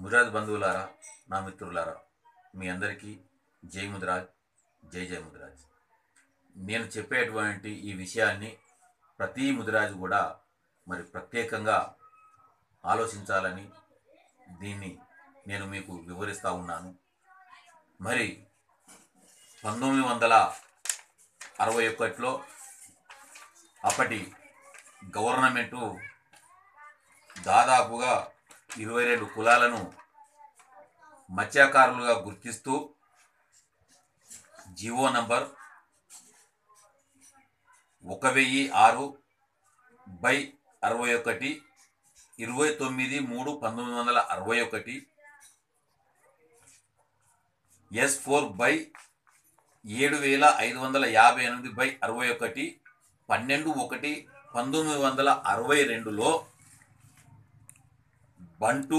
ముదిరాజ్ బంధువులారా నా మిత్రులారా మీ అందరికీ జై ముదిరాజ్ జై జై ముదిరాజ్ నేను చెప్పేటువంటి ఈ విషయాన్ని ప్రతి ముదిరాజు కూడా మరి ప్రత్యేకంగా ఆలోచించాలని దీన్ని నేను మీకు వివరిస్తూ ఉన్నాను మరి పంతొమ్మిది వందల అరవై ఒకటిలో అప్పటి గవర్నమెంటు దాదాపుగా ఇరవై రెండు కులాలను మత్స్యకారులుగా గుర్తిస్తూ జీవో నంబర్ ఒక వెయ్యి ఆరు బై అరవై ఒకటి ఇరవై తొమ్మిది మూడు పంతొమ్మిది వందల అరవై ఒకటి ఎస్ ఫోర్ బై ఏడు వేల ఐదు వందల యాభై ఎనిమిది బై అరవై ఒకటి పన్నెండు ఒకటి పంతొమ్మిది వందల అరవై రెండులో బంటు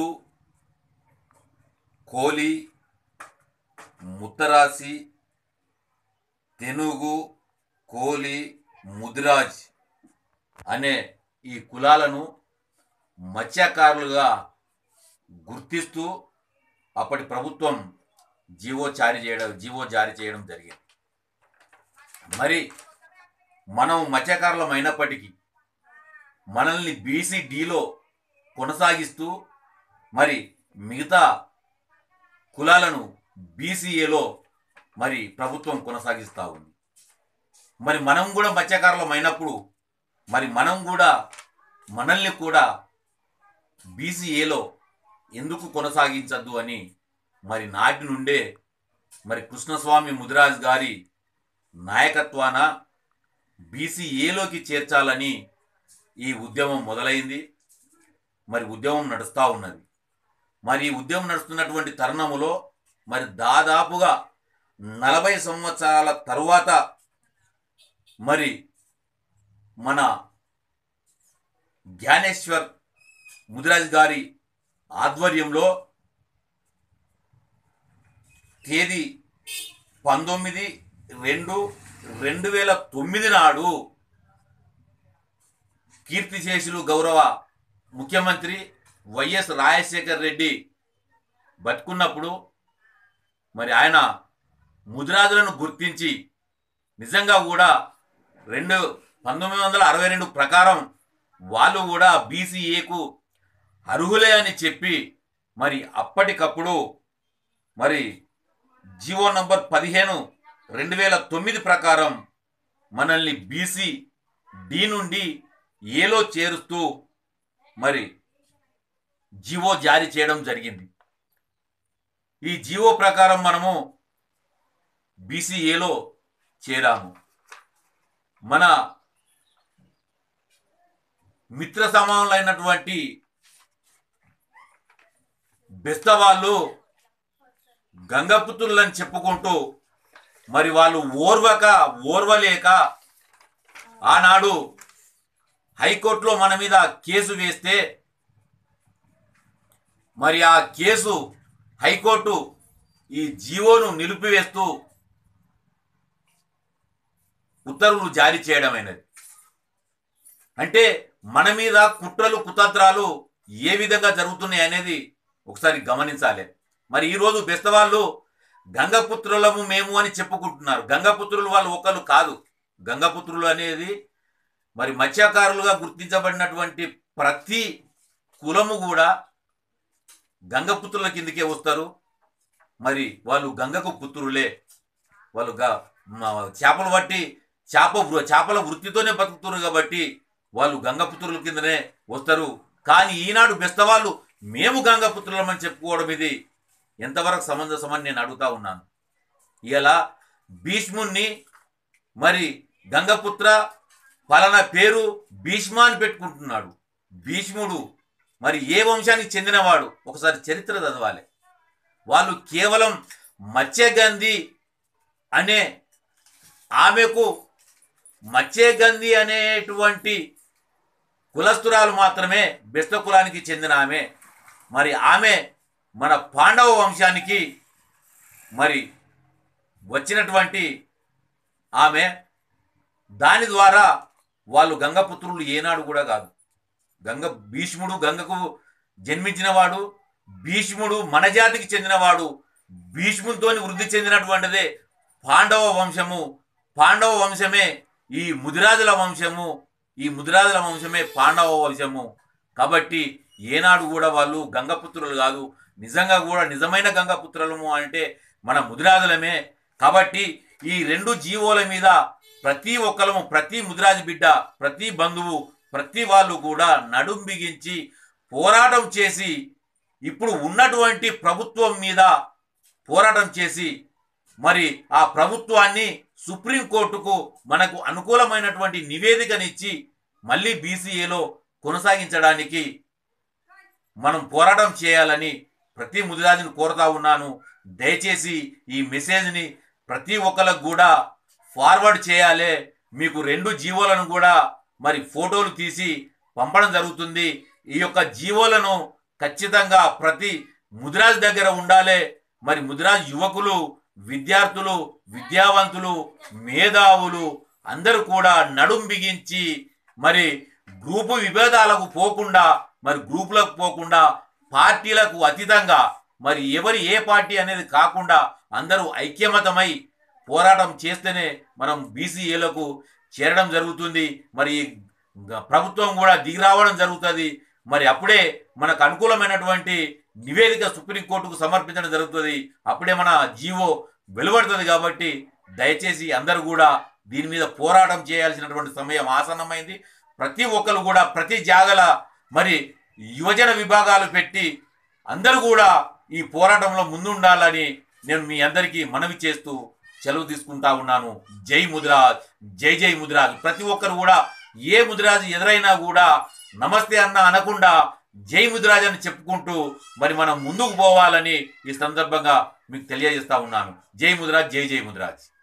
కోలి ముత్తరాసి తెనుగు కోలి ముదిరాజ్ అనే ఈ కులాలను మత్స్యకారులుగా గుర్తిస్తూ అప్పటి ప్రభుత్వం జీవో జారీ చేయడం జీవో జారీ చేయడం జరిగింది మరి మనం మత్స్యకారులం అయినప్పటికీ మనల్ని బీసీడీలో కొనసాగిస్తూ మరి మిగతా కులాలను బీసీఏలో మరి ప్రభుత్వం కొనసాగిస్తూ ఉంది మరి మనం కూడా మత్స్యకారులం అయినప్పుడు మరి మనం కూడా మనల్ని కూడా బీసీఏలో ఎందుకు కొనసాగించద్దు అని మరి నాటి నుండే మరి కృష్ణస్వామి ముదిరాజ్ గారి నాయకత్వాన బీసీఏలోకి చేర్చాలని ఈ ఉద్యమం మొదలైంది మరి ఉద్యమం నడుస్తూ ఉన్నది మరి ఈ ఉద్యమం నడుస్తున్నటువంటి తరుణములో మరి దాదాపుగా నలభై సంవత్సరాల తరువాత మరి మన జ్ఞానేశ్వర్ ముదిరాజ్ గారి ఆధ్వర్యంలో తేదీ పంతొమ్మిది రెండు రెండు వేల తొమ్మిది నాడు కీర్తిశేషులు గౌరవ ముఖ్యమంత్రి వైఎస్ రాజశేఖర్ రెడ్డి బతుకున్నప్పుడు మరి ఆయన ముదిరాజులను గుర్తించి నిజంగా కూడా రెండు పంతొమ్మిది వందల అరవై రెండు ప్రకారం వాళ్ళు కూడా బీసీఏకు అర్హులే అని చెప్పి మరి అప్పటికప్పుడు మరి జీవో నంబర్ పదిహేను రెండు వేల తొమ్మిది ప్రకారం మనల్ని బీసీ డి నుండి ఏలో చేరుస్తూ మరి జీవో జారీ చేయడం జరిగింది ఈ జీవో ప్రకారం మనము బీసీఏలో చేరాము మన మిత్ర సమానులైనటువంటి బెస్త వాళ్ళు గంగపుత్రులని చెప్పుకుంటూ మరి వాళ్ళు ఓర్వక ఓర్వలేక ఆనాడు హైకోర్టులో మన మీద కేసు వేస్తే మరి ఆ కేసు హైకోర్టు ఈ జీవోను నిలిపివేస్తూ ఉత్తర్వులు జారీ చేయడమైనది అంటే మన మీద కుట్రలు కుతంత్రాలు ఏ విధంగా జరుగుతున్నాయి అనేది ఒకసారి గమనించాలి మరి ఈరోజు బెస్తవాళ్ళు గంగపుత్రులము మేము అని చెప్పుకుంటున్నారు గంగపుత్రులు వాళ్ళు ఒకరు కాదు గంగపుత్రులు అనేది మరి మత్స్యకారులుగా గుర్తించబడినటువంటి ప్రతి కులము కూడా గంగపుత్రుల కిందకే వస్తారు మరి వాళ్ళు గంగకు పుత్రులే వాళ్ళు గ- మ- చేపలు పట్టి చేప వృ- చేపల వృత్తితోనే బతుకుతున్నారు కాబట్టి వాళ్ళు గంగపుత్రుల కిందనే వస్తారు కానీ ఈనాడు బెస్తవాళ్ళు మేము గంగపుత్రులమని చెప్పుకోవడం ఇది ఎంతవరకు సమంజసమని నేను అడుగుతా ఉన్నాను ఇలా భీష్ముణ్ణి మరి గంగపుత్ర పలానా పేరు భీష్మ అని పెట్టుకుంటున్నాడు భీష్ముడు మరి ఏ వంశానికి చెందినవాడు ఒకసారి చరిత్ర చదవాలి వాళ్ళు కేవలం మత్స్యగంధి అనే ఆమెకు మత్స్యగంధి అనేటువంటి కులస్తురాలు మాత్రమే బెస్త కులానికి చెందిన ఆమె మరి ఆమె మన పాండవ వంశానికి మరి వచ్చినటువంటి ఆమె దాని ద్వారా వాళ్ళు గంగపుత్రులు ఏనాడు కూడా కాదు గంగ భీష్ముడు గంగకు జన్మించినవాడు భీష్ముడు మన జాతికి చెందినవాడు భీష్మునితోని వృద్ధి చెందినటువంటిదే పాండవ వంశము పాండవ వంశమే ఈ ముదిరాజుల వంశము ఈ ముదిరాజుల వంశమే పాండవ వంశము కాబట్టి ఏనాడు కూడా వాళ్ళు గంగపుత్రులు కాదు నిజంగా కూడా నిజమైన గంగపుత్రులము అంటే మన ముదిరాజులమే కాబట్టి ఈ రెండు జీవోల మీద ప్రతి ఒక్కరము ప్రతి ముదిరాజు బిడ్డ ప్రతి బంధువు ప్రతి వాళ్ళు కూడా నడుం బిగించి పోరాటం చేసి ఇప్పుడు ఉన్నటువంటి ప్రభుత్వం మీద పోరాటం చేసి మరి ఆ ప్రభుత్వాన్ని సుప్రీంకోర్టుకు మనకు అనుకూలమైనటువంటి నివేదికనిచ్చి మళ్ళీ బీసీఏలో కొనసాగించడానికి మనం పోరాటం చేయాలని ప్రతి ముదిరాజుని కోరుతా ఉన్నాను దయచేసి ఈ మెసేజ్ని ప్రతి ఒక్కరికి కూడా ఫార్వర్డ్ చేయాలి మీకు రెండు జీవోలను కూడా మరి ఫోటోలు తీసి పంపడం జరుగుతుంది ఈ యొక్క జీవోలను ఖచ్చితంగా ప్రతి ముదిరాజు దగ్గర ఉండాలి మరి ముదిరాజు యువకులు విద్యార్థులు విద్యావంతులు మేధావులు అందరూ కూడా నడుం బిగించి మరి గ్రూపు విభేదాలకు పోకుండా మరి గ్రూపులకు పోకుండా పార్టీలకు అతీతంగా మరి ఎవరి ఏ పార్టీ అనేది కాకుండా అందరూ ఐక్యమతమై పోరాటం చేస్తేనే మనం బీసీఏలకు చేరడం జరుగుతుంది మరి గ- ప్రభుత్వం కూడా దిగి రావడం జరుగుతుంది మరి అప్పుడే మనకు అనుకూలమైనటువంటి నివేదిక సుప్రీంకోర్టుకు సమర్పించడం జరుగుతుంది అప్పుడే మన జీవో వెలువడుతుంది కాబట్టి దయచేసి అందరూ కూడా దీని మీద పోరాటం చేయాల్సినటువంటి సమయం ఆసన్నమైంది ప్రతి ఒక్కరు కూడా ప్రతి జాగల మరి యువజన విభాగాలు పెట్టి అందరూ కూడా ఈ పోరాటంలో ముందుండాలని నేను మీ అందరికీ మనవి చేస్తూ సెలవు తీసుకుంటా ఉన్నాను జై ముదిరాజ్ జై జై ముదిరాజ్ ప్రతి ఒక్కరు కూడా ఏ ముదిరాజు ఎదురైనా కూడా నమస్తే అన్న అనకుండా జై ముదిరాజ్ అని చెప్పుకుంటూ మరి మనం ముందుకు పోవాలని ఈ సందర్భంగా మీకు తెలియజేస్తా ఉన్నాను జై ముదిరాజ్ జై జై ముదిరాజ్